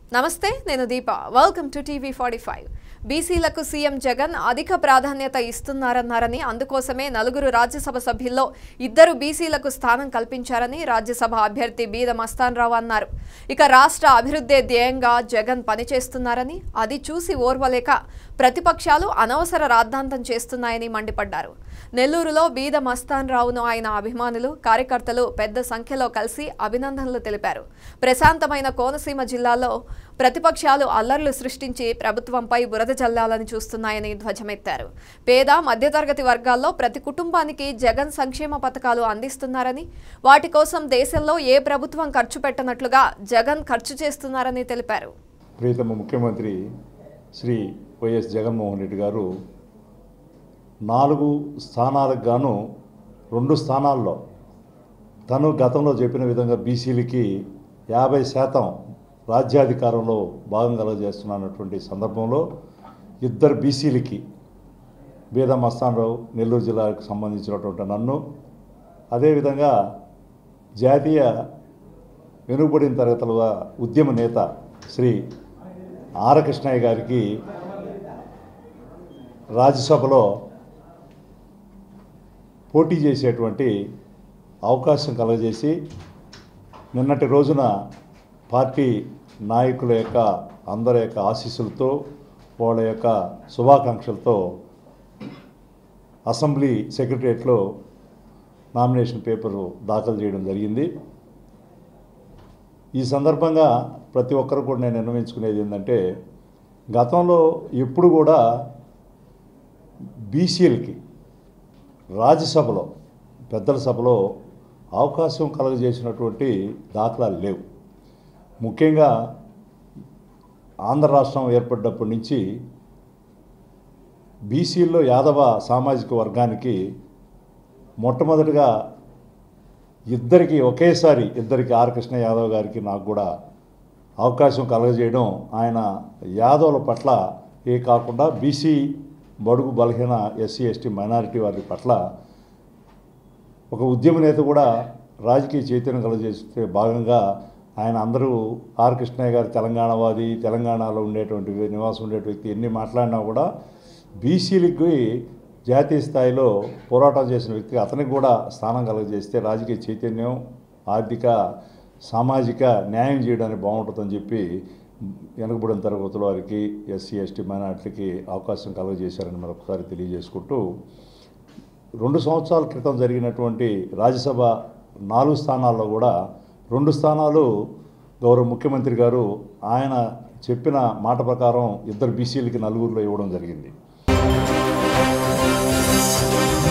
నమస్తే నేను Deepa welcome to TV forty five బీసీలకు సీఎం జగన్ అధిక ప్రాధాన్యత ఇస్తున్నారన్నారని అందుకోసమే నలుగురు రాజ్యసభ సభ్యుల్లో ఇద్దరు బీసీలకు స్థానం కల్పించారని రాజ్యసభ అభ్యర్థి బీద మస్తాన్ రావు అన్నారు ఇక రాష్ట్ర అభివృద్ధి ధ్యేయంగా జగన్ పనిచేస్తున్నారని అది చూసి ఓర్వలేక ప్రతిపక్షాలు అనవసర రాద్ధాంతం చేస్తున్నాయని మండిపడ్డారు నెల్లూరులో బీద మస్తాన్ రావును ఆయన అభిమానులు కార్యకర్తలు పెద్ద సంఖ్యలో కలిసి అభినందనలు తెలిపారు ప్రశాంతమైన కోనసీమ జిల్లాలో ప్రతిపక్షాలు అల్లర్లు సృష్టించి ప్రభుత్వంపై బురద జల్లాలని చూస్తున్నాయని ధ్వజమెత్తారు పేద మధ్యతరగతి వర్గాల్లో ప్రతి కుటుంబానికి జగన్ సంక్షేమ పథకాలు అందిస్తున్నారని వాటి కోసం దేశంలో ఏ ప్రభుత్వం ఖర్చు పెట్టనట్లుగా జగన్ ఖర్చు చేస్తున్నారని తెలిపారు ప్రియతమ ముఖ్యమంత్రి శ్రీ వైఎస్ జగన్మోహన్ రెడ్డి గారు నాలుగు స్థానాలకు గాను రెండు స్థానాల్లో తను గతంలో చెప్పిన విధంగా బీసీలకి యాభై శాతం రాజ్యాధికారంలో భాగం కలగజేస్తున్నటువంటి సందర్భంలో ఇద్దరు బీసీలకి బీద మస్తానరావు నెల్లూరు జిల్లాకు సంబంధించినటువంటి నన్ను అదేవిధంగా జాతీయ వెనుకబడిన తరగతుల ఉద్యమ నేత శ్రీ ఆర్ కృష్ణయ్య గారికి రాజ్యసభలో పోటీ చేసేటువంటి అవకాశం కలగజేసి నిన్నటి రోజున పార్టీ నాయకుల యొక్క అందరి యొక్క ఆశీస్సులతో వాళ్ళ యొక్క శుభాకాంక్షలతో అసెంబ్లీ సెక్రటరియట్లో నామినేషన్ పేపర్ దాఖలు చేయడం జరిగింది ఈ సందర్భంగా ప్రతి ఒక్కరు కూడా నేను నిర్ణయించుకునేది ఏంటంటే గతంలో ఎప్పుడు కూడా బీసీలకి రాజ్యసభలో పెద్దల సభలో అవకాశం కలుగజేసినటువంటి దాఖలాలు లేవు ముఖ్యంగా ఆంధ్ర రాష్ట్రం ఏర్పడినప్పటి నుంచి బీసీల్లో యాదవ సామాజిక వర్గానికి మొట్టమొదటిగా ఇద్దరికి ఒకేసారి ఇద్దరికి ఆర్ కృష్ణ యాదవ్ గారికి నాకు కూడా అవకాశం కలగజేయడం ఆయన యాదవుల పట్ల ఏ కాకుండా బీసీ బడుగు బలహీన ఎస్సీ ఎస్టీ మైనారిటీ వారి పట్ల ఒక ఉద్యమ నేత కూడా రాజకీయ చైతన్యం కలగజేసే భాగంగా ఆయన అందరూ ఆర్ కృష్ణయ్య గారు తెలంగాణవాది తెలంగాణలో ఉండేటువంటి నివాసం ఉండే వ్యక్తి ఎన్ని మాట్లాడినా కూడా బీసీలకి జాతీయ స్థాయిలో పోరాటం చేసిన వ్యక్తి అతనికి కూడా స్థానం కలగజేస్తే రాజకీయ చైతన్యం ఆర్థిక సామాజిక న్యాయం చేయడానికి బాగుంటుందని చెప్పి వెనుకబడిన తరగతుల వారికి ఎస్సీ ఎస్టీ మైనార్టీలకి అవకాశం కలగజేశారని మరొకసారి తెలియజేసుకుంటూ రెండు సంవత్సరాల క్రితం జరిగినటువంటి రాజ్యసభ నాలుగు స్థానాల్లో కూడా రెండు స్థానాలు గౌరవ ముఖ్యమంత్రి గారు ఆయన చెప్పిన మాట ప్రకారం ఇద్దరు బీసీలకి నలుగురిలో ఇవ్వడం జరిగింది